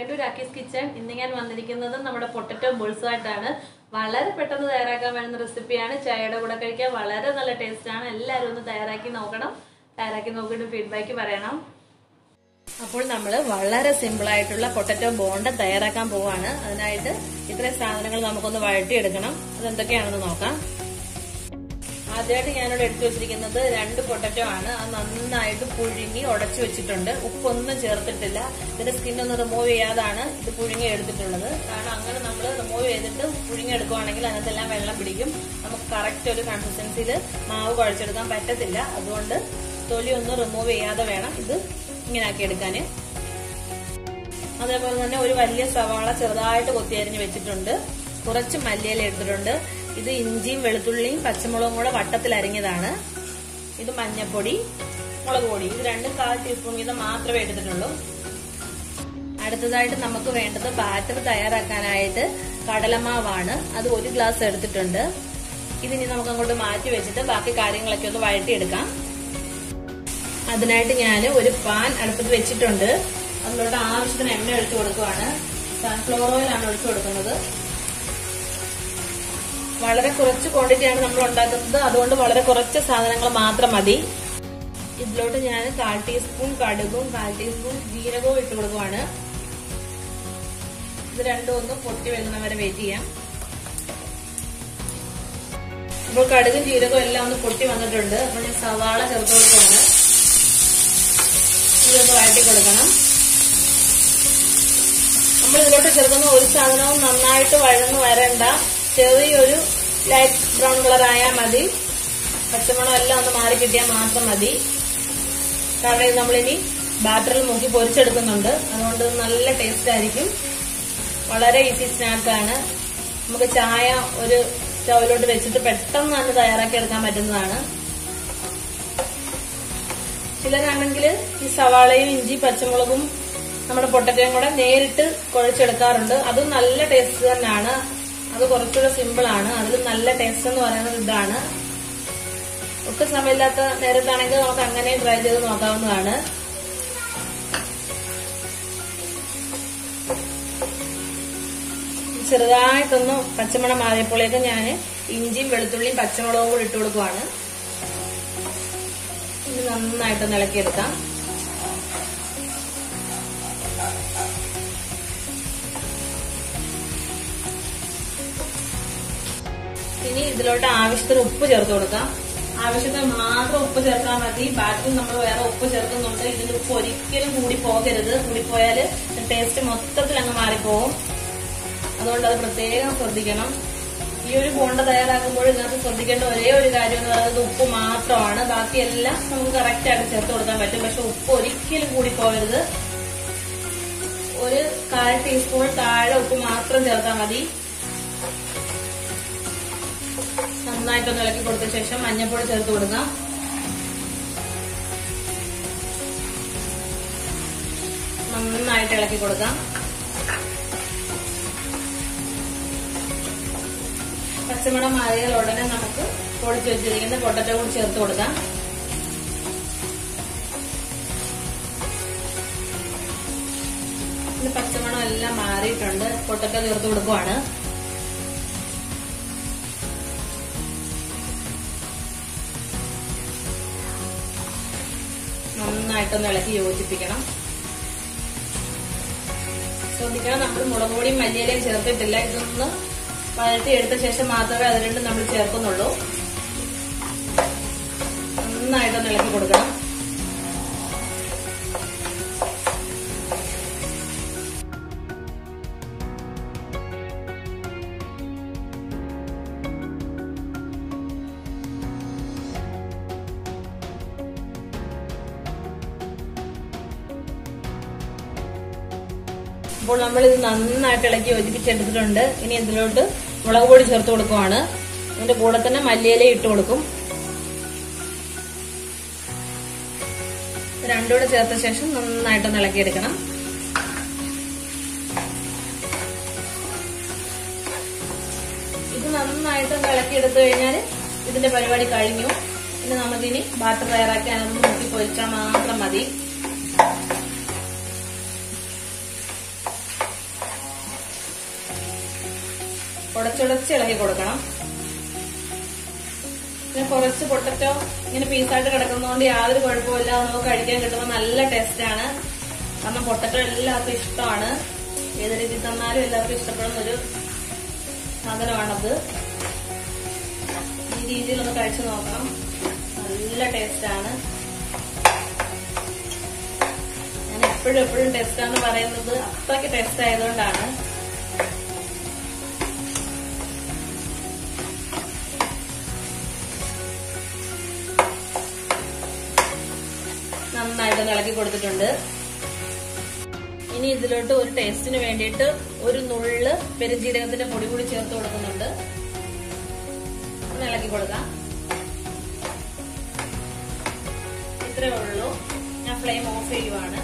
welcome to രാക്കീസ് kitchen ഇന്ന് ഞാൻ വന്നിരിക്കുന്നത് നമ്മുടെ പൊട്ടറ്റോ ബുൾസുമായിട്ടാണ് വളരെ പെട്ടെന്ന് തയ്യാറാക്കാൻ വേണ്ടുന്ന റെസിപ്പിയാണ് ചായയുടെ കൂടെ കഴിക്കാൻ വളരെ നല്ല ടേസ്റ്റ് ആണ് എല്ലാവരും ഒന്ന് തയ്യാറാക്കി നോക്കണം തയ്യാറാക്കി നോക്കിയിട്ട് ഫീഡ്ബാക്ക് പറയണം അപ്പോൾ നമ്മൾ വളരെ സിമ്പിൾ ആയിട്ടുള്ള പൊട്ടറ്റോ ബോണ്ട തയ്യാറാക്കാൻ പോവാണ് അതിനായിട്ട് ഇത്രയും സാധനങ്ങൾ നമുക്കൊന്ന് വഴറ്റിയെടുക്കണം അതെന്തൊക്കെയാണെന്ന് നോക്കാം ആദ്യമായിട്ട് ഞാനിവിടെ എടുത്തു വെച്ചിരിക്കുന്നത് രണ്ട് പൊട്ടറ്റോ ആണ് അത് നന്നായിട്ട് പുഴുങ്ങി ഉടച്ചു വെച്ചിട്ടുണ്ട് ഉപ്പൊന്നും ചേർത്തിട്ടില്ല ഇതിന്റെ സ്കിൻ ഒന്ന് റിമൂവ് ചെയ്യാതാണ് ഇത് പുഴുങ്ങി എടുത്തിട്ടുള്ളത് കാരണം അങ്ങനെ നമ്മൾ റിമൂവ് ചെയ്തിട്ട് പുഴുങ്ങി എടുക്കുവാണെങ്കിൽ അതിനകത്തെല്ലാം വെള്ളം പിടിക്കും നമുക്ക് കറക്റ്റ് ഒരു കൺസിസ്റ്റൻസിയിൽ മാവ് കുഴച്ചെടുക്കാൻ പറ്റത്തില്ല അതുകൊണ്ട് തൊലി ഒന്ന് റിമൂവ് ചെയ്യാതെ വേണം ഇത് ഇങ്ങനെ ആക്കി എടുക്കാൻ അതേപോലെ തന്നെ ഒരു വലിയ സവാള ചെറുതായിട്ട് കൊത്തിയരിഞ്ഞ് വെച്ചിട്ടുണ്ട് കുറച്ച് മല്ലിയില എടുത്തിട്ടുണ്ട് ഇത് ഇഞ്ചിയും വെളുത്തുള്ളിയും പച്ചമുളകും കൂടെ വട്ടത്തിൽ അരിഞ്ഞതാണ് ഇത് മഞ്ഞപ്പൊടി മുളക് പൊടി ഇത് രണ്ടും കാൽ ടീസ്പൂൺ വീതം മാത്രമേ എടുത്തിട്ടുള്ളൂ അടുത്തതായിട്ട് നമുക്ക് വേണ്ടത് ബാറ്റർ തയ്യാറാക്കാനായിട്ട് കടലമാവാണ് അത് ഒരു ഗ്ലാസ് എടുത്തിട്ടുണ്ട് ഇതിനി നമുക്ക് അങ്ങോട്ട് മാറ്റി വെച്ചിട്ട് ബാക്കി കാര്യങ്ങളൊക്കെ ഒന്ന് വഴറ്റിയെടുക്കാം അതിനായിട്ട് ഞാൻ ഒരു പാൻ അടുപ്പത്ത് വെച്ചിട്ടുണ്ട് അതിലോട്ട് ആവശ്യത്തിന് എണ്ണ ഒഴിച്ചു കൊടുക്കുവാണ് സൺഫ്ലവർ ഓയിലാണ് ഒഴിച്ചു കൊടുക്കുന്നത് വളരെ കുറച്ച് ക്വാണ്ടിറ്റിയാണ് നമ്മൾ ഉണ്ടാക്കുന്നത് അതുകൊണ്ട് വളരെ കുറച്ച് സാധനങ്ങൾ മാത്രം മതി ഇതിലോട്ട് ഞാൻ കാൽ ടീസ്പൂൺ കടുകും കാൽ ടീസ്പൂൺ ജീരകവും ഇട്ട് കൊടുക്കുവാണ് ഇത് രണ്ടും ഒന്ന് പൊട്ടി വരുന്ന വരെ വെയിറ്റ് ചെയ്യാം അപ്പോൾ കടുകും ജീരകവും എല്ലാം ഒന്ന് പൊട്ടി വന്നിട്ടുണ്ട് അപ്പോൾ ഞാൻ സവാള ചേർത്ത് കൊടുക്കുവാണ് ഇതൊന്ന് വഴറ്റി കൊടുക്കണം നമ്മൾ ഇതിലോട്ട് ചേർക്കുന്ന ഒരു സാധനവും നന്നായിട്ട് വഴന്ന് വരണ്ട ചെറിയൊരു ലൈറ്റ് ബ്രൗൺ കളർ ആയാൽ മതി പച്ചമണം എല്ലാം ഒന്ന് മാറി കിട്ടിയാൽ മാത്രം മതി കാരണം ഇത് നമ്മളിനി ബാറ്ററിൽ മുക്കി പൊരിച്ചെടുക്കുന്നുണ്ട് അതുകൊണ്ട് നല്ല ടേസ്റ്റ് ആയിരിക്കും വളരെ ഈസി സ്നാക്കാണ് നമുക്ക് ചായ ഒരു സ്റ്റൗവിലോട്ട് വെച്ചിട്ട് പെട്ടെന്ന് തന്നെ തയ്യാറാക്കി എടുക്കാൻ പറ്റുന്നതാണ് ചിലരാണെങ്കിൽ ഈ സവാളയും ഇഞ്ചി പച്ചമുളകും നമ്മുടെ പൊട്ടറ്റയും കൂടെ നേരിട്ട് കുഴച്ചെടുക്കാറുണ്ട് അതും നല്ല ടേസ്റ്റ് തന്നെയാണ് അത് കുറച്ചുകൂടെ സിമ്പിൾ ആണ് അതിൽ നല്ല ടേസ്റ്റ് എന്ന് പറയുന്നത് ഇതാണ് ഒട്ടും സമയമില്ലാത്ത നേരത്താണെങ്കിൽ നമുക്ക് അങ്ങനെ ട്രൈ ചെയ്ത് നോക്കാവുന്നതാണ് ചെറുതായിട്ടൊന്ന് പച്ചമണം മാറിയപ്പോഴേക്ക് ഞാൻ ഇഞ്ചിയും വെളുത്തുള്ളിയും പച്ചമുളകും കൂടി ഇട്ട് കൊടുക്കുവാണ് ഇത് നന്നായിട്ടൊന്ന് ഇളക്കിയെടുക്കാം ഇനി ഇതിലോട്ട് ആവശ്യത്തിന് ഉപ്പ് ചേർത്ത് കൊടുക്കാം ആവശ്യത്തിന് മാത്രം ഉപ്പ് ചേർത്താൽ മതി ബാക്കി നമ്മൾ വേറെ ഉപ്പ് ചേർക്കുന്നുണ്ട് ഇതിന്റെ ഉപ്പ് ഒരിക്കലും കൂടി പോകരുത് കൂടിപ്പോയാൽ ടേസ്റ്റ് മൊത്തത്തിൽ അങ്ങ് മാറിപ്പോകും അതുകൊണ്ട് അത് പ്രത്യേകം ശ്രദ്ധിക്കണം ഈ ഒരു ബോണ്ട തയ്യാറാക്കുമ്പോൾ ഇതിനകത്ത് ശ്രദ്ധിക്കേണ്ട ഒരേ ഒരു കാര്യം എന്ന് പറയുന്നത് ഉപ്പ് മാത്രമാണ് ബാക്കിയെല്ലാം നമുക്ക് കറക്റ്റ് ആയിട്ട് ചേർത്ത് കൊടുക്കാൻ പറ്റും പക്ഷെ ഉപ്പ് ഒരിക്കലും കൂടി പോകരുത് ഒരു കാൽ ടീസ്പൂൺ താഴെ ഉപ്പ് മാത്രം ചേർത്താൽ മതി നന്നായിട്ടൊന്ന് ഇളക്കി കൊടുത്ത ശേഷം മഞ്ഞൾപ്പൊടി ചേർത്ത് കൊടുക്കാം നന്നായിട്ട് ഇളക്കി കൊടുക്കാം പച്ചമണം മാറിയാൽ ഉടനെ നമുക്ക് പൊടിച്ചു വെച്ചിരിക്കുന്ന പൊട്ടറ്റോ കൂടി ചേർത്ത് കൊടുക്കാം ഇത് പച്ചമണം എല്ലാം മാറിയിട്ടുണ്ട് പൊട്ടറ്റോ ചേർത്ത് കൊടുക്കുവാണ് നന്നായിട്ടൊന്ന് ഇളക്കി യോജിപ്പിക്കണം ശ്രദ്ധിക്കണം നമ്മൾ മുളക് പൊടിയും മല്ലിയിലയും ചേർത്തിട്ടില്ല ഇതൊന്ന് വഴറ്റി എടുത്ത ശേഷം മാത്രമേ അത് രണ്ടും നമ്മൾ ചേർക്കുന്നുള്ളൂ നന്നായിട്ടൊന്ന് ഇളക്കി കൊടുക്കണം അപ്പോൾ നമ്മൾ ഇത് നന്നായിട്ട് ഇളക്കി യോജിപ്പിച്ചെടുത്തിട്ടുണ്ട് ഇനി ഇതിലോട്ട് മുളക് പൊടി ചേർത്ത് കൊടുക്കുവാണ് അതിന്റെ കൂടെ തന്നെ മല്ലിയില ഇട്ട് കൊടുക്കും രണ്ടുകൂടെ ചേർത്ത ശേഷം നന്നായിട്ടൊന്ന് ഇളക്കിയെടുക്കണം ഇത് നന്നായിട്ടൊന്ന് ഇളക്കിയെടുത്തു കഴിഞ്ഞാൽ ഇതിന്റെ പരിപാടി കഴിഞ്ഞു ഇനി നമുക്കിനി ബാറ്റർ തയ്യാറാക്കി അതൊന്ന് നോക്കി പൊരിച്ചാൽ മാത്രം മതി ഉടച്ചുടച്ച് ഇളക്കി കൊടുക്കണം പിന്നെ കുറച്ച് പൊട്ടറ്റോ ഇങ്ങനെ പീസായിട്ട് കിടക്കുന്നതുകൊണ്ട് യാതൊരു കുഴപ്പമില്ല നമുക്ക് കഴിക്കാൻ കിട്ടുമ്പോൾ നല്ല ടേസ്റ്റാണ് കാരണം പൊട്ടറ്റോ എല്ലാവർക്കും ഇഷ്ടമാണ് ഏത് രീതിയിൽ തന്നാലും എല്ലാവർക്കും ഇഷ്ടപ്പെടുന്ന ഒരു സാധനമാണത് ഈ രീതിയിലൊന്ന് കഴിച്ചു നോക്കണം നല്ല ടേസ്റ്റാണ് ഞാൻ എപ്പോഴും എപ്പോഴും ടേസ്റ്റാന്ന് പറയുന്നത് അത്രയ്ക്ക് ടേസ്റ്റ് ആയതുകൊണ്ടാണ് നന്നായിട്ട് ഇളക്കി കൊടുത്തിട്ടുണ്ട് ഇനി ഇതിലോട്ട് ഒരു ടേസ്റ്റിന് വേണ്ടിയിട്ട് ഒരു നുള്ള് പെരുംജീരകത്തിന്റെ പൊടി കൂടി ചേർത്ത് കൊടുക്കുന്നുണ്ട് ഒന്ന് ഇളക്കി കൊടുക്കാം ഇത്രേ ഉള്ളൂ ഞാൻ ഫ്ലെയിം ഓഫ് ചെയ്യുവാണ്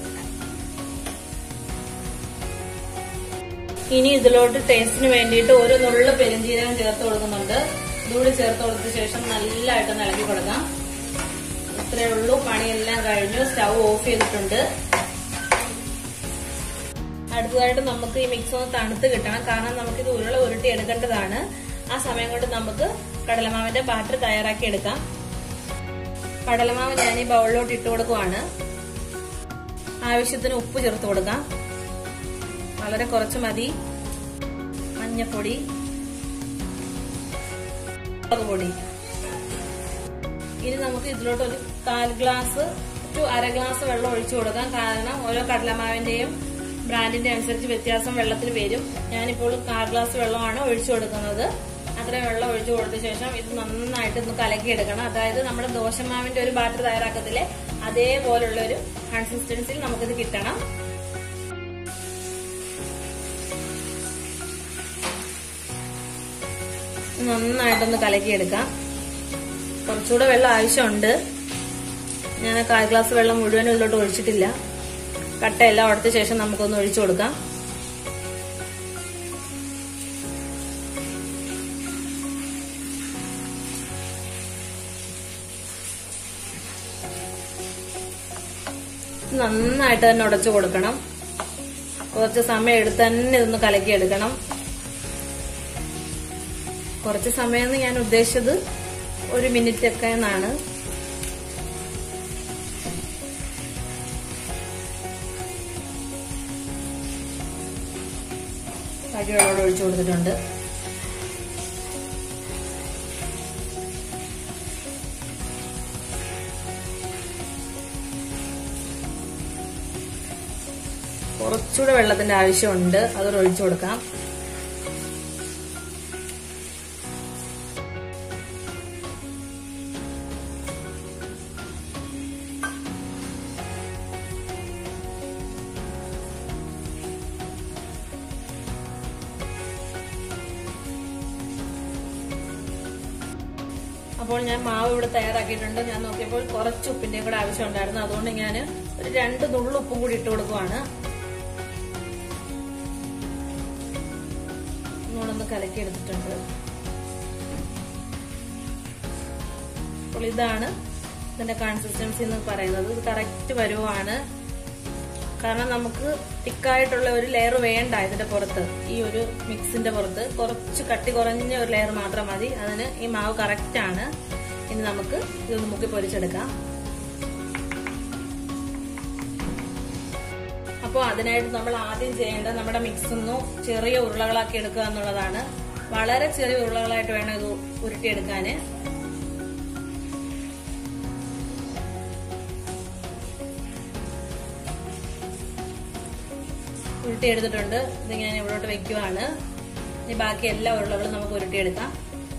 ഇനി ഇതിലോട്ട് ടേസ്റ്റിന് വേണ്ടിയിട്ട് ഒരു നുള്ള് പെരുംജീരകം ചേർത്ത് കൊടുക്കുന്നുണ്ട് ഇതുകൂടി ചേർത്ത് കൊടുത്ത ശേഷം നല്ലതായിട്ട് ഇളക്കി കൊടുക്കാം ഇത്രേ ഉള്ളൂ പണിയെല്ലാം കഴിഞ്ഞു സ്റ്റൗ ഓഫ് ചെയ്തിട്ടുണ്ട് അടുത്തതായിട്ട് നമുക്ക് ഈ മിക്സ് ഒന്ന് തണുത്ത് കിട്ടണം കാരണം നമുക്ക് ഇത് ഉരുള ഉരുട്ടി എടുക്കേണ്ടതാണ് ആ സമയം കൊണ്ട് നമുക്ക് കടലമാവിന്റെ ബാറ്റർ തയ്യാറാക്കി എടുക്കാം കടലമാവ് ഞാൻ ഈ ബൗളിലോട്ട് ഇട്ട് കൊടുക്കുവാണ് ആവശ്യത്തിന് ഉപ്പ് ചേർത്ത് കൊടുക്കാം വളരെ കുറച്ച് മതി മഞ്ഞപ്പൊടി മുളക് പൊടി ഇനി നമുക്ക് ഇതിലോട്ട് ഒരു കാൽ ഗ്ലാസ് ടു അര ഗ്ലാസ് വെള്ളം ഒഴിച്ചു കൊടുക്കാം കാരണം ഓരോ കടലമാവിന്റെയും ബ്രാൻഡിന്റെ അനുസരിച്ച് വ്യത്യാസം വെള്ളത്തിൽ വരും ഞാനിപ്പോൾ കാൽ ഗ്ലാസ് വെള്ളമാണ് ഒഴിച്ചു കൊടുക്കുന്നത് അത്രയും വെള്ളം ഒഴിച്ചു കൊടുത്ത ശേഷം ഇത് നന്നായിട്ട് ഒന്ന് കലക്കിയെടുക്കണം അതായത് നമ്മുടെ ദോശമാവിന്റെ ഒരു ബാറ്റർ തയ്യാറാക്കത്തില്ലേ അതേപോലുള്ള ഒരു കൺസിസ്റ്റൻസിയിൽ നമുക്കിത് കിട്ടണം നന്നായിട്ടൊന്ന് കലക്കിയെടുക്കാം കുറച്ചുകൂടെ വെള്ളം ആവശ്യമുണ്ട് ഞാൻ കാൽ ഗ്ലാസ് വെള്ളം മുഴുവനും ഇതിലോട്ട് ഒഴിച്ചിട്ടില്ല കട്ടയെല്ലാം ഉടച്ച ശേഷം നമുക്കൊന്ന് ഒഴിച്ചു കൊടുക്കാം നന്നായിട്ട് തന്നെ ഉടച്ചു കൊടുക്കണം കുറച്ച് സമയം എടുത്ത് തന്നെ ഇതൊന്ന് കലക്കിയെടുക്കണം കുറച്ച് സമയം എന്ന് ഞാൻ ഉദ്ദേശിച്ചത് ഒരു മിനിറ്റ് ഒക്കെ എന്നാണ് കടിവെള്ളോട് ഒഴിച്ചു കൊടുത്തിട്ടുണ്ട് കുറച്ചുകൂടെ വെള്ളത്തിന്റെ ആവശ്യമുണ്ട് അത് ഒഴിച്ചു കൊടുക്കാം അപ്പോൾ ഞാൻ മാവ് ഇവിടെ തയ്യാറാക്കിയിട്ടുണ്ട് ഞാൻ നോക്കിയപ്പോൾ കുറച്ച് ഉപ്പിന്റെയും കൂടെ ആവശ്യമുണ്ടായിരുന്നു അതുകൊണ്ട് ഞാൻ ഒരു രണ്ട് നുള്ളു ഉപ്പും കൂടി ഇട്ട് കൊടുക്കുവാണ് ഒന്നുകൂടെ കലക്കി എടുത്തിട്ടുണ്ട് അപ്പോൾ ഇതാണ് ഇതിന്റെ കൺസിസ്റ്റൻസി എന്ന് പറയുന്നത് ഇത് കറക്റ്റ് വരുവാണ് കാരണം നമുക്ക് തിക്കായിട്ടുള്ള ഒരു ലെയർ വേണ്ട ഇതിന്റെ പുറത്ത് ഈ ഒരു മിക്സിന്റെ പുറത്ത് കുറച്ച് കട്ടി കുറഞ്ഞ ഒരു ലെയർ മാത്രം മതി അതിന് ഈ മാവ് കറക്റ്റ് ആണ് ഇനി നമുക്ക് ഇതൊന്ന് മുക്കി പൊരിച്ചെടുക്കാം അപ്പോൾ അതിനായിട്ട് നമ്മൾ ആദ്യം ചെയ്യേണ്ടത് നമ്മുടെ മിക്സ് ഒന്ന് ചെറിയ ഉരുളകളാക്കി എടുക്കുക എന്നുള്ളതാണ് വളരെ ചെറിയ ഉരുളകളായിട്ട് വേണം ഇത് ഉരുട്ടിയെടുക്കാന് ഉരുട്ടിയെടുത്തിട്ടുണ്ട് ഇത് ഞാൻ ഇവിടോട്ട് വെക്കുവാണ് ഇനി ബാക്കി എല്ലാ ഉരുളകളും നമുക്ക് ഉരുട്ടിയെടുക്കാം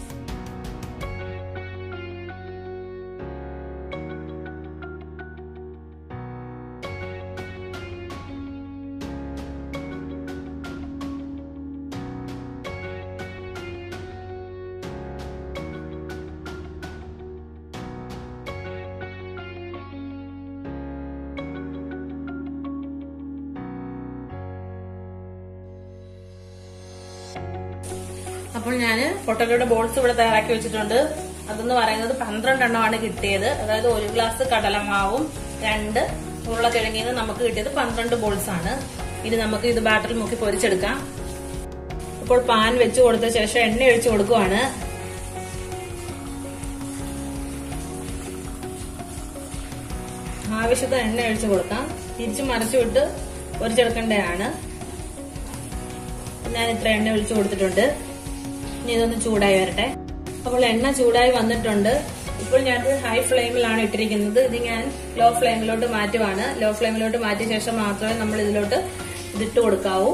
അപ്പോൾ ഞാൻ പൊട്ടറ്റോയുടെ ബോൾസ് ഇവിടെ തയ്യാറാക്കി വെച്ചിട്ടുണ്ട് അതെന്ന് പറയുന്നത് പന്ത്രണ്ടെണ്ണമാണ് കിട്ടിയത് അതായത് ഒരു ഗ്ലാസ് കടലമാവും രണ്ട് ഉരുളക്കിഴങ്ങിൽ നിന്ന് നമുക്ക് കിട്ടിയത് പന്ത്രണ്ട് ബോൾസ് ആണ് ഇനി നമുക്ക് ഇത് ബാറ്ററിൽ മുക്കി പൊരിച്ചെടുക്കാം അപ്പോൾ പാൻ വെച്ച് കൊടുത്ത ശേഷം എണ്ണ ഒഴിച്ചു കൊടുക്കുവാണ് ആവശ്യത്തിന് എണ്ണ ഒഴിച്ചു കൊടുക്കാം തിരിച്ച് മറിച്ചു വിട്ട് പൊരിച്ചെടുക്കേണ്ടതാണ് ഞാൻ ഇത്ര എണ്ണ ഒഴിച്ചു കൊടുത്തിട്ടുണ്ട് ഇനി ഇതൊന്ന് ചൂടായി വരട്ടെ അപ്പോൾ എണ്ണ ചൂടായി വന്നിട്ടുണ്ട് ഇപ്പോൾ ഞാൻ ഹൈ ഫ്ലെയിമിലാണ് ഇട്ടിരിക്കുന്നത് ഇത് ഞാൻ ലോ ഫ്ലെയിമിലോട്ട് മാറ്റുവാണ് ലോ ഫ്ലെയിമിലോട്ട് മാറ്റിയ ശേഷം മാത്രമേ നമ്മൾ ഇതിലോട്ട് ഇതിട്ട് കൊടുക്കാവൂ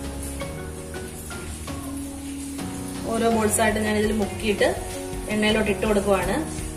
ഓരോ ബോൾസ് ആയിട്ട് ഞാൻ ഇതിൽ മുക്കിയിട്ട് എണ്ണയിലോട്ട് ഇട്ട് കൊടുക്കുവാണ്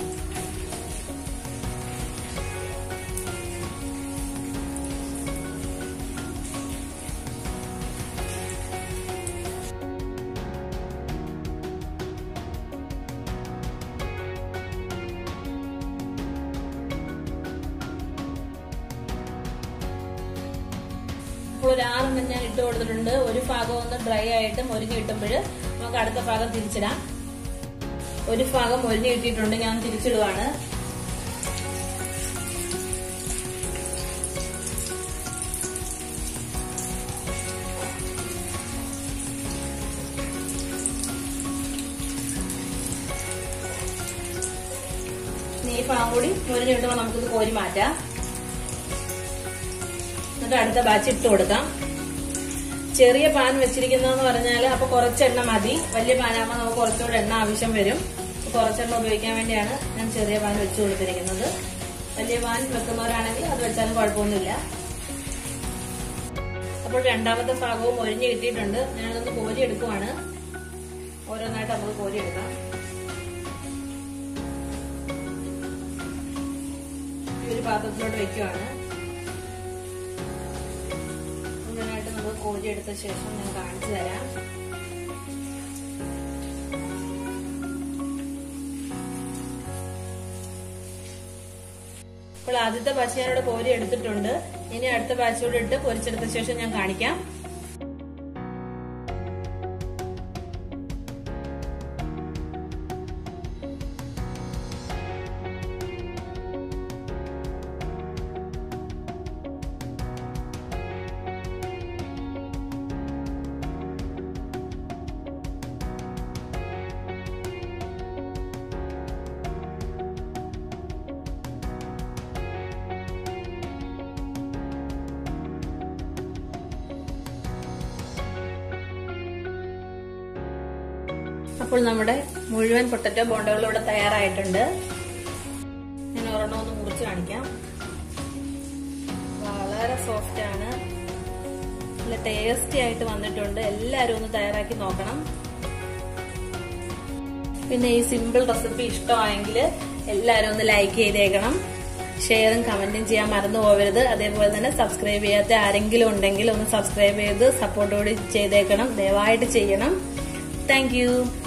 അപ്പോൾ ഒരു ആറെണ്ണം ഞാൻ ഇട്ട് കൊടുത്തിട്ടുണ്ട് ഒരു ഭാഗം ഒന്ന് ഡ്രൈ ആയിട്ട് മൊരിഞ്ഞ് കിട്ടുമ്പോൾ നമുക്ക് അടുത്ത ഭാഗം തിരിച്ചിടാം ഒരു ഭാഗം മൊരിഞ്ഞ് കിട്ടിയിട്ടുണ്ട് ഞാൻ തിരിച്ചിടുവാണ് ഇനി ഈ ഭാഗം കൂടി മൊരിഞ്ഞ് കിട്ടുമ്പോൾ നമുക്കിത് കോരി മാറ്റാം എന്നിട്ട് അടുത്ത ബാച്ച് ഇട്ട് കൊടുക്കാം ചെറിയ പാൻ വെച്ചിരിക്കുന്നതെന്ന് പറഞ്ഞാൽ അപ്പൊ കുറച്ച് എണ്ണ മതി വലിയ പാനാകുമ്പോൾ നമുക്ക് കുറച്ചുകൂടെ എണ്ണ ആവശ്യം വരും കുറച്ചെണ്ണ ഉപയോഗിക്കാൻ വേണ്ടിയാണ് ഞാൻ ചെറിയ പാൻ വെച്ച് കൊടുത്തിരിക്കുന്നത് വലിയ പാൻ വെക്കുന്നവരാണെങ്കിൽ അത് വെച്ചാലും കുഴപ്പമൊന്നുമില്ല അപ്പോൾ രണ്ടാമത്തെ ഭാഗവും ഒരിഞ്ഞ് കിട്ടിയിട്ടുണ്ട് ഞാനതൊന്ന് കോരി എടുക്കുവാണ് ഓരോന്നായിട്ട് നമുക്ക് കോരി എടുക്കാം ഈ ഒരു പാത്രത്തിലോട്ട് വെക്കുവാണ് മുഴുവനായിട്ട് നമുക്ക് കോരി എടുത്ത ശേഷം ഞാൻ കാണിച്ചു തരാം അപ്പോൾ ആദ്യത്തെ ബാച്ച് ഞാനിവിടെ കോരി എടുത്തിട്ടുണ്ട് ഇനി അടുത്ത ബാച്ച് കൂടെ ഇട്ട് പൊരിച്ചെടുത്ത ശേഷം ഞാൻ കാണിക്കാം അപ്പോൾ നമ്മുടെ മുഴുവൻ പൊട്ടറ്റോ ബോണ്ടകൾ ഇവിടെ തയ്യാറായിട്ടുണ്ട് ഞാൻ ഒരെണ്ണം ഒന്ന് മുറിച്ച് കാണിക്കാം വളരെ സോഫ്റ്റ് ആണ് നല്ല ടേസ്റ്റി ആയിട്ട് വന്നിട്ടുണ്ട് എല്ലാവരും ഒന്ന് തയ്യാറാക്കി നോക്കണം പിന്നെ ഈ സിമ്പിൾ റെസിപ്പി ഇഷ്ടമായെങ്കിൽ എല്ലാവരും ഒന്ന് ലൈക്ക് ചെയ്തേക്കണം ഷെയറും കമന്റും ചെയ്യാൻ മറന്നു പോകരുത് അതേപോലെ തന്നെ സബ്സ്ക്രൈബ് ചെയ്യാത്ത ആരെങ്കിലും ഉണ്ടെങ്കിൽ ഒന്ന് സബ്സ്ക്രൈബ് ചെയ്ത് സപ്പോർട്ടോട് ചെയ്തേക്കണം ദയവായിട്ട് ചെയ്യണം താങ്ക്